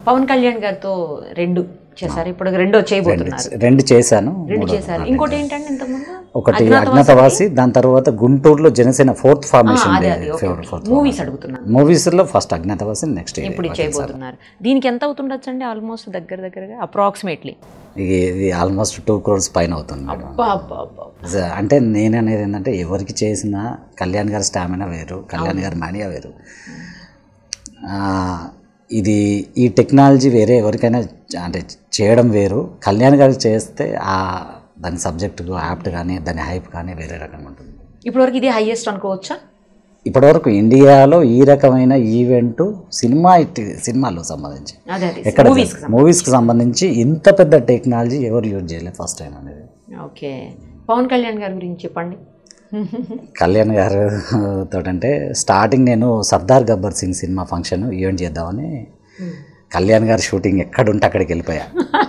పవన్ కళ్యాణ్ గారితో రెండు చేశారు ఇప్పుడు రెండో చేయబోతున్నారు రెండు చేశాను రెండు చేశారు ఇంకోటి ఏంటంటే ఇంతకుముందు ఒకటి అజ్ఞాతవాసి దాని తర్వాత గుంటూరులో జనసేన ఫోర్త్ ఫార్మేషన్ అదే అది ఫోర్త్ మూవీస్ అడుగుతున్నాను మూవీస్లో ఫస్ట్ అజ్ఞాతవాసి నెక్స్ట్ ఇప్పుడు ఇది చేయబోతున్నారు దీనికి ఎంత అవుతుండొచ్చు అండి ఆల్మోస్ట్ దగ్గర దగ్గరగా అప్రాక్సిమేట్లీ ఇది ఆల్మోస్ట్ టూ క్రోర్స్ పైన అవుతుంది మేడం జ- అంటే నేను అనేది ఏంటంటే ఎవరికి చేసినా కళ్యాణ్ గారి స్టామినా వేరు కళ్యాణ్ గారి మానియా వేరు ఆ, ఇది ఈ టెక్నాలజీ వేరే ఎవరికైనా చ- అంటే చేయడం వేరు కళ్యాణ్ గారు చేస్తే ఆ దాని సబ్జెక్ట్ యాప్ట్ కానీ దాని హైప్ కానీ వేరే రకంగా ఉంటుంది ఇప్పటివరకు ఇది హైయెస్ట్ అనుకోవచ్చా ఇప్పటివరకు ఇండియాలో ఈ రకమైన ఈవెంట్ సినిమా ఇట్- సినిమాలో సంబంధించి అదే అదే ఎక్కడ మూవీస్ మూవీస్కి సంబంధించి ఇంత పెద్ద టెక్నాలజీ ఎవరు యూజ్ చేయలేదు ఫస్ట్ టైం అనేది ఓకే పవన్ కళ్యాణ్ గారి గురించి చెప్పండి కళ్యాణ్ గారు తోటంటే స్టార్టింగ్ నేను Sardaar Gabbar Singh cinema function event చేద్దామని కళ్యాణ్ గారి షూటింగ్ ఎక్కడుంటే అక్కడికి వెళ్ళిపోయా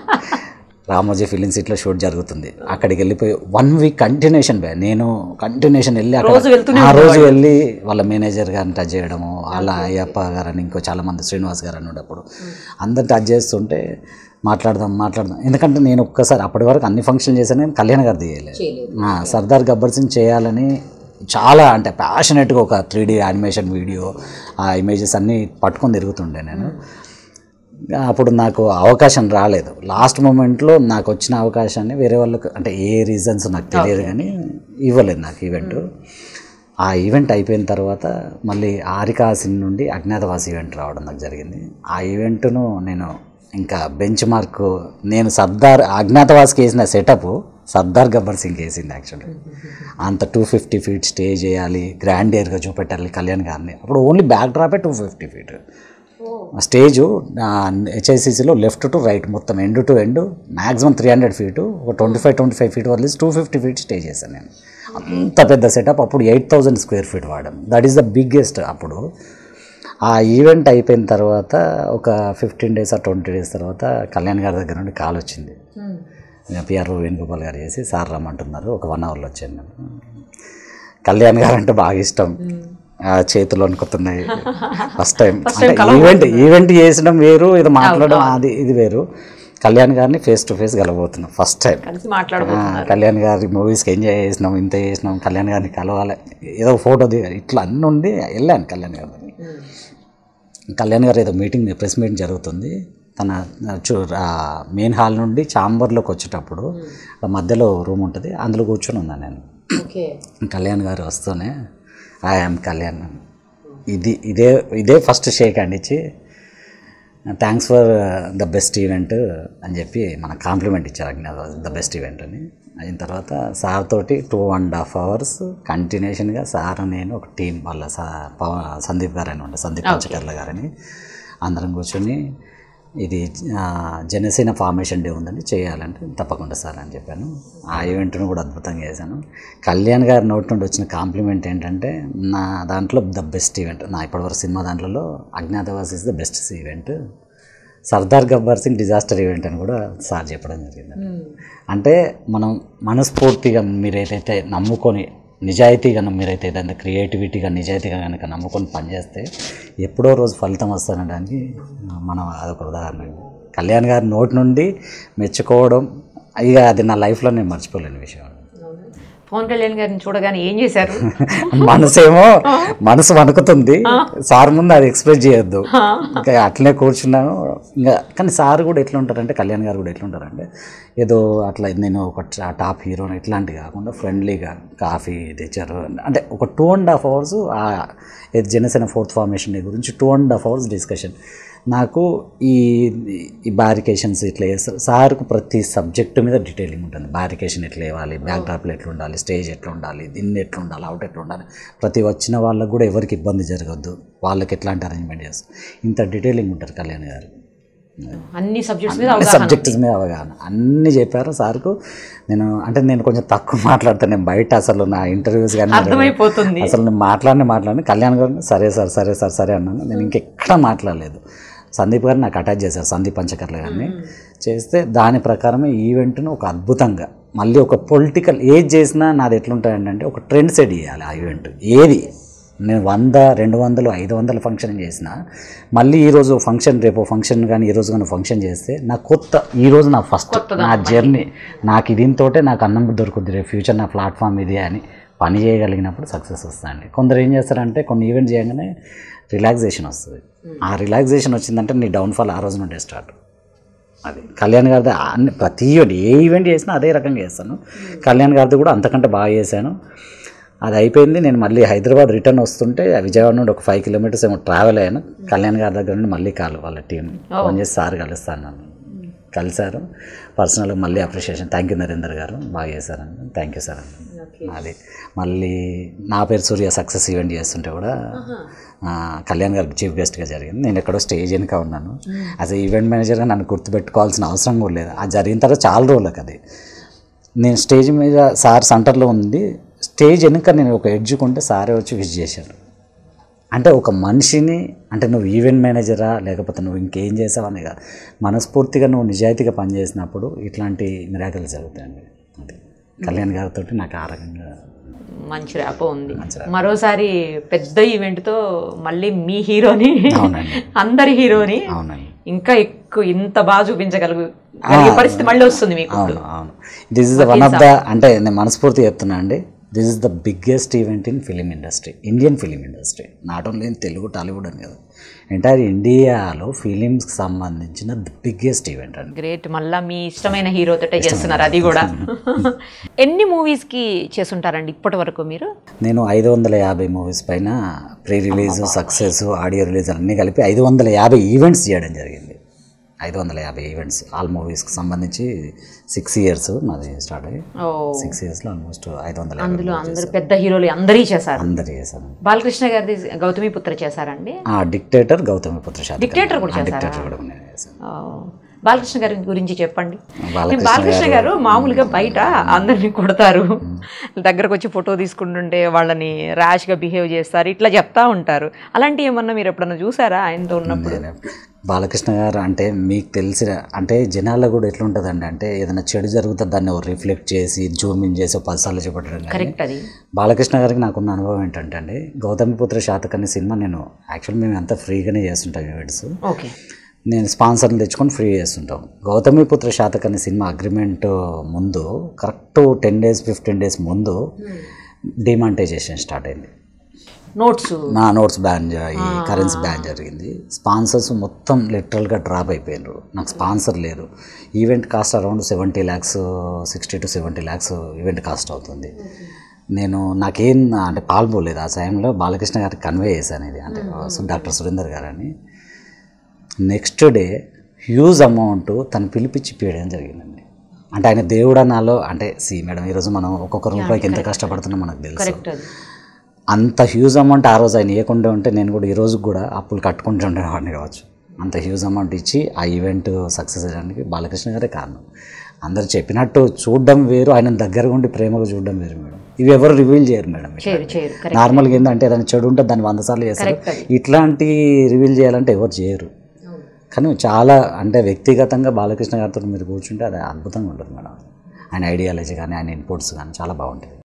రామోజీ ఫిలిం సిటీలో షూట్ జరుగుతుంది అక్కడికి వెళ్ళిపోయి వన్ వీక్ కంటిన్యూషన్ బే నేను కంటిన్యూషన్ వెళ్ళి అక్కడ రోజు వెళ్తూనే ఆ రోజు వెళ్ళి వాళ్ళ మేనేజర్ గారిని టచ్ చేయడము వాళ్ళ అయ్యప్ప గారని ఇంకో చాలా మంది శ్రీనివాస్ గారు అని ఉన్నప్పుడు అందరు టచ్ చేస్తుంటే మాట్లాడదాం మాట్లాడదాం ఎందుకంటే నేను ఒక్కసారి అప్పటి వరకు అన్ని ఫంక్షన్ చేశాను కానీ కళ్యాణ్ గారు తీయలేదు ఆ, సర్దార్ గబ్బర్ సింగ్ చేయాలని చాలా అంటే ప్యాషనెట్గా ఒక త్రీ డీ యానిమేషన్ వీడియో ఆ ఇమేజెస్ అన్నీ పట్టుకొని తిరుగుతుండే నేను అప్పుడు నాకు అవకాశం రాలేదు లాస్ట్ మూమెంట్లో నాకు వచ్చిన అవకాశాన్ని వేరే వాళ్ళకి అంటే ఏ రీజన్స్ నాకు తెలియదు కానీ ఇవ్వలేదు నాకు ఈవెంట్ ఆ ఈవెంట్ అయిపోయిన తర్వాత మళ్ళీ ఆరికాసిన్ నుండి అజ్ఞాతవాసి ఈవెంట్ రావడం నాకు జరిగింది ఆ ఈవెంట్ను నేను ఇంకా బెంచ్ మార్క్ నేను సర్దార్ అజ్ఞాతవాసికి వేసిన సెటప్ సర్దార్ గబ్బర్ సింగ్ వేసింది యాక్చువల్లీ అంత టూ ఫిఫ్టీ ఫీట్ స్టే చేయాలి గ్రాండ్ ఇయర్గా చూపెట్టాలి కళ్యాణ్ గారిని అప్పుడు ఓన్లీ బ్యాక్ డ్రాపే టూ ఫిఫ్టీ ఫీట్ స్టేజు హెచ్ఐసిసిలో లెఫ్ట్ టు రైట్ మొత్తం end to end maximum three hundred feet ఒక twenty five twenty five feet వదిలేసి టూ ఫిఫ్టీ ఫీట్ స్టే చేశాను నేను అంత పెద్ద సెటప్ అప్పుడు ఎయిట్ థౌజండ్ స్క్వేర్ ఫీట్ వాడాం దట్ ఈస్ ద బిగ్గెస్ట్ అప్పుడు ఆ ఈవెంట్ అయిపోయిన తర్వాత ఒక ఫిఫ్టీన్ డేస్ ఆ ట్వంటీ డేస్ తర్వాత కళ్యాణ్ గారి దగ్గర నుండి కాల్ వచ్చింది పిఆర్ఓ వేణుగోపాల్ గారు చేసి సార్ రమ్మంటున్నారు ఒక వన్ అవర్లో వచ్చాను నేను కళ్యాణ్ గారు అంటే బాగా ఇష్టం ఆ చేతులు వణుకుతున్నాయి ఫస్ట్ టైం అంటే ఈవెంట్ ఈవెంట్ చేసడం వేరు ఇది మాట్లాడడం అది ఇది వేరు కళ్యాణ్ గారిని ఫేస్ టు ఫేస్ కలవబోతున్నాం ఫస్ట్ టైం కలిసి మాట్లాడబో కళ్యాణ్ గారి మూవీస్కి ఎంజాయ్ చేసినాం ఇంత చేసినాం కళ్యాణ్ గారిని కలవాలి ఏదో ఫోటో దిగాలి ఇట్లా అన్నీ ఉండి వెళ్ళాను కళ్యాణ్ గారి దగ్గరికి. కళ్యాణ్ గారు ఏదో మీటింగ్ ప్రెస్ మీటింగ్ జరుగుతుంది తన చూ మెయిన్ హాల్ నుండి చాంబర్లోకి వచ్చేటప్పుడు ఆ మధ్యలో రూమ్ ఉంటుంది అందులో కూర్చొని ఉన్నాను నేను ఓకే కళ్యాణ్ గారు వస్తూనే ఐఎమ్ కళ్యాణ్ ఇది ఇదే ఇదే ఫస్ట్ షేక్ అండి ఇచ్చి thanks for the best event అని చెప్పి మనకు కాంప్లిమెంట్ ఇచ్చారు అజ్ఞాత ద బెస్ట్ ఈవెంట్ అని అయిన తర్వాత సార్ తోటి టూ అండ్ హాఫ్ అవర్స్ కంటిన్యూషన్గా సార్ నేను ఒక టీం వాళ్ళ సా పవ- సందీప్ గారు అని ఉండే సందీప్ పంచకర్ల గారని అందరం కూర్చొని ఇది ఆ, జనసేన ఫార్మేషన్ డే ఉందండి చేయాలంటే తప్పకుండా సార్ అని చెప్పాను ఆ ఈవెంట్ను కూడా అద్భుతంగా చేశాను కళ్యాణ్ గారి నోటి నుండి వచ్చిన కాంప్లిమెంట్ ఏంటంటే నా దాంట్లో ద బెస్ట్ ఈవెంట్ నా ఇప్పటివరకు సినిమా దాంట్లో Agnyaathavaasi is the best event Sardaar Gabbar Singh disaster event అని కూడా సార్ చెప్పడం జరిగింది అంటే మనం మనస్ఫూర్తిగా మీరైతే నమ్ముకొని నిజాయితీగా మీరైతే ఏదైనా క్రియేటివిటీగా నిజాయితీగా కనుక నమ్ముకొని పనిచేస్తే ఎప్పుడో రోజు ఫలితం వస్తానడానికి మనం అదొక ఉదాహరణ కళ్యాణ్ గారి నోటి నుండి మెచ్చుకోవడం ఇక అది నా లైఫ్లో నేను మర్చిపోలేని విషయం పవన్ కళ్యాణ్ గారిని చూడగానే ఏం చేశారు మనసేమో మనసు వణుకుతుంది సార్ ముందు అది ఎక్స్ప్రెస్ చేయొద్దు ఇంకా అట్లనే కూర్చున్నాను ఇంకా కానీ సార్ కూడా ఎట్లా ఉంటారంటే కళ్యాణ్ గారు కూడా ఎట్లా ఉంటారంటే ఏదో అట్లా నేను ఒక టా- టాప్ హీరోని ఇట్లాంటివి కాకుండా ఫ్రెండ్లీగా కాఫీ తెచ్చారు అంటే ఒక two and half hours Janasena fourth formation day గురించి two and half hours discussion నాకు ఈ ఈ బారికేషన్స్ ఇట్లా చేస్తారు సార్కు ప్రతి సబ్జెక్టు మీద డీటెయిలింగ్ ఉంటుంది బారికేషన్ ఎట్లా ఇవ్వాలి బ్యాక్ డ్రాప్లు ఎట్లా ఉండాలి స్టేజ్ ఎట్లా ఉండాలి దీన్ని ఎట్లా ఉండాలి అవుట్ ఎట్లా ఉండాలి ప్రతి వచ్చిన వాళ్ళకు కూడా ఎవరికి ఇబ్బంది జరగద్దు వాళ్ళకి ఎట్లాంటి అరేంజ్మెంట్ చేస్తారు ఇంత డీటెయిలింగ్ ఉంటారు కళ్యాణ్ గారు అన్ని సబ్జెక్ట్స్ మీద అన్ని అవగాహన సబ్జెక్ట్స్ మీద అవగాహన అన్నీ చెప్పారు సార్కు నేను అంటే నేను కొంచెం తక్కువ మాట్లాడతాను నేను బయట అసలు నా ఇంటర్వ్యూస్ కానీ అర్థమైపోతుంది అసలు నేను మాట్లాడిన మాట్లాడి కళ్యాణ్ గారు సరే సార్ సరే సార్ సరే అన్నాను నేను ఇంకెక్కడ మాట్లాడలేదు సందీప్ గారు నాకు అటాచ్ చేశారు సందీప్ పంచకర్ల గారిని చేస్తే దాని ప్రకారమే ఈవెంట్ను ఒక అద్భుతంగా మళ్ళీ ఒక పొలిటికల్ ఏది చేసినా నాది ఎట్లుంటాయంటే ఒక ట్రెండ్ సెట్ చేయాలి ఆ ఈవెంట్ ఏది నేను వంద రెండు వందలు ఐదు వందలు ఫంక్షన్ చేసిన మళ్ళీ ఈరోజు ఫంక్షన్ రేపు ఫంక్షన్ కానీ ఈరోజు కానీ ఫంక్షన్ చేస్తే నా కొత్త ఈరోజు నా ఫస్ట్ నా జర్నీ నాకు దీంతోటే నాకు అన్నం దొరుకుద్ది రేపు ఫ్యూచర్ నా ప్లాట్ఫామ్ ఇది అని పని చేయగలిగినప్పుడు సక్సెస్ వస్తుందండి కొందరు ఏం చేస్తారంటే కొన్ని ఈవెంట్ చేయగానే రిలాక్సేషన్ వస్తుంది ఆ రిలాక్సేషన్ వచ్చిందంటే నీ డౌన్ఫాల్ ఆ రోజు నుండే స్టార్ట్ అది కళ్యాణ్ గారిది అన్ని ప్రతి ఈవెంట్ ఏ ఈవెంట్ చేసినా అదే రకంగా చేస్తాను కళ్యాణ్ గారిది కూడా అంతకంటే బాగా చేశాను అది అయిపోయింది నేను మళ్ళీ హైదరాబాద్ రిటర్న్ వస్తుంటే విజయవాడ నుండి ఒక ఫైవ్ కిలోమీటర్స్ ఏమో ట్రావెల్ అయ్యాను కళ్యాణ్ గారి దగ్గర నుండి మళ్ళీ కాల్ వాళ్ళ టీం ఫోన్ చేసి సార్ కలుస్తాను నన్ను కలిశారు పర్సనల్గా మళ్ళీ అప్రిషియేషన్ థ్యాంక్ యూ నరేందర్ గారు బాగా చేశారని థ్యాంక్ యూ సార్ అది మళ్ళీ నా పేరు సూర్య సక్సెస్ ఈవెంట్ చేస్తుంటే కూడా ఆ, కళ్యాణ్ గారికి చీఫ్ గెస్ట్గా జరిగింది నేను ఎక్కడో స్టేజ్ వెనుక ఉన్నాను యాజ్ ఈవెంట్ మేనేజర్గా నన్ను గుర్తుపెట్టుకోవాల్సిన అవసరం కూడా లేదు అది జరిగిన తర్వాత చాలా రోజులకు అది నేను స్టేజ్ మీద సార్ సెంటర్లో ఉంది స్టేజ్ వెనుక నేను ఒక ఎడ్జుకుంటే సారే వచ్చి విజ్ చేశారు అంటే ఒక మనిషిని అంటే నువ్వు ఈవెంట్ మేనేజరా లేకపోతే నువ్వు ఇంకేం చేసావని కాదు మనస్ఫూర్తిగా నువ్వు నిజాయితీగా పనిచేసినప్పుడు ఇట్లాంటి మిరాకలు జరుగుతాయండి అది కళ్యాణ్ గారితో నాకు ఆ రకంగా మంచి ర్యాపో ఉంది మరోసారి పెద్ద ఈవెంట్తో మళ్ళీ మీ హీరోని అవునండి అందరి హీరోని అవునండి ఇంకా ఎక్కువ ఇంత బాగా చూపించగలుగు కలిగే పరిస్థితి మళ్ళీ వస్తుంది మీకు అవును అవును this is the one of the అంటే నేను మనస్ఫూర్తి చెప్తున్నా అండి this is the biggest event in film industry Indian film industry not only in Telugu Tollywood అని కదా ఎంటైర్ ఇండియాలో ఫిలిమ్స్కి సంబంధించిన ద బిగ్గెస్ట్ ఈవెంట్ అండి గ్రేట్ మళ్ళా మీ ఇష్టమైన హీరోతోటే చేస్తున్నారు అది కూడా ఎన్ని మూవీస్కి చేసుంటారండి ఇప్పటి వరకు మీరు నేను ఐదు వందల యాభై మూవీస్ పైన pre release success audio release అన్నీ కలిపి ఐదు వందల యాభై ఈవెంట్స్ చేయడం జరిగింది ఐదు వందల యాభై ఈవెంట్స్ ఆల్ మూవీస్కి సంబంధించి సిక్స్ ఇయర్స్ నాది స్టార్ట్ అయ్యి ఓ సిక్స్ ఇయర్స్లో ఆల్మోస్ట్ ఐదు వందల యాభై అందులో అందరు పెద్ద హీరోలు అందరీ చేశారు అందరు చేశాను బాలకృష్ణ గారిది గౌతమి పుత్ర చేశారండి ఆ డిక్టేటర్ గౌతమి పుత్ర శాతకర్ణి. డిక్టేటర్ కూడా ఆ చేశారా? డిక్టేటర్ కూడా నేను చేశాను ఓ. బాలకృష్ణ గారి గురించి చెప్పండి బాలకృష్ణ బాలకృష్ణ గారు మామూలుగా బయట అందరిని కొడతారు దగ్గరకు వచ్చి ఫోటో తీసుకుంటుంటే వాళ్ళని ర్యాష్గా బిహేవ్ చేస్తారు ఇట్లా చెప్తా ఉంటారు అలాంటి ఏమన్నా మీరు ఎప్పుడన్నా చూసారా ఆయనతో ఉన్నప్పుడు నేను బాలకృష్ణ గారు అంటే మీకు తెలిసిన అంటే జనాల్లో కూడా ఎట్లుంటుందండి అంటే ఏదైనా చెడు జరుగుతుంది దాన్ని రిఫ్లెక్ట్ చేసి జూమ్ ఇన్ చేసి పదిసార్లు చెప్పడం కానీ కరెక్ట్ అది బాలకృష్ణ గారికి నాకున్న అనుభవం ఏంటంటే అండి గౌతమిపుత్ర శాతకర్ణి సినిమా నేను యాక్చువల్ మేము అంతా ఫ్రీగానే చేస్తుంటాం ఈవెంట్స్ ఓకే నేను స్పాన్సర్ని తెచ్చుకొని ఫ్రీ చేస్తుంటాం గౌతమిపుత్ర శాతకర్ణి సినిమా అగ్రిమెంట్ ముందు correct ten days fifteen days ముందు డిమానిటైజేషన్ స్టార్ట్ అయింది నోట్స్ నా నోట్స్ బ్యాన్ అయ్యి కరెన్సీ బ్యాన్ జరిగింది స్పాన్సర్స్ మొత్తం లిటరల్గా డ్రాప్ అయిపోయినారు నాకు స్పాన్సర్ లేరు event cost around seventy lakhs sixty to seventy lakhs event cost అవుతుంది నేను నాకేం అంటే పాల్పోలేదు ఆ సమయంలో బాలకృష్ణ గారికి కన్వే చేశాను ఇది అంటే సో డాక్టర్ సురేందర్ గారు అని నెక్స్ట్ డే హ్యూజ్ అమౌంట్ తను పిలిపించి పీయడం జరిగిందండి అంటే ఆయన దేవుడు నాలో అంటే సి మేడం ఈరోజు మనం ఒక్కొక్క రూపాయికి ఎంత కష్టపడుతున్నాం మనకు తెలుసు కరెక్ట్ అది అంత హ్యూజ్ అమౌంట్ ఆ రోజు ఆయన ఇవ్వకుండా ఉంటే నేను కూడా ఈ రోజు కూడా అప్పులు కట్టుకుంటూ ఉండేవాడిని కావచ్చు అంత హ్యూజ్ అమౌంట్ ఇచ్చి ఆ ఈవెంట్ సక్సెస్ అయ్యడానికి బాలకృష్ణ గారే కారణం అందరు చెప్పినట్టు చూడడం వేరు ఆయన దగ్గరగా ఉండి ప్రేమగా చూడడం వేరు మేడం ఇవి ఎవరు రివీల్ చేయరు మేడం చేయరు చేయరు కరెక్ట్ నార్మల్గా ఏంటంటే ఏదైనా చెడు ఉంటే దాన్ని వంద సార్లు చేస్తారు Correct అది. ఇట్లాంటి రివీల్ చేయాలంటే ఎవరు చేయరు కానీ చాలా అంటే వ్యక్తిగతంగా బాలకృష్ణ గారితో మీరు కూర్చుంటే అది అద్భుతంగా ఉంటుంది మేడం ఆయన ఐడియాలజీ కానీ ఆయన ఇన్పుట్స్ కానీ చాలా బాగుంటాయి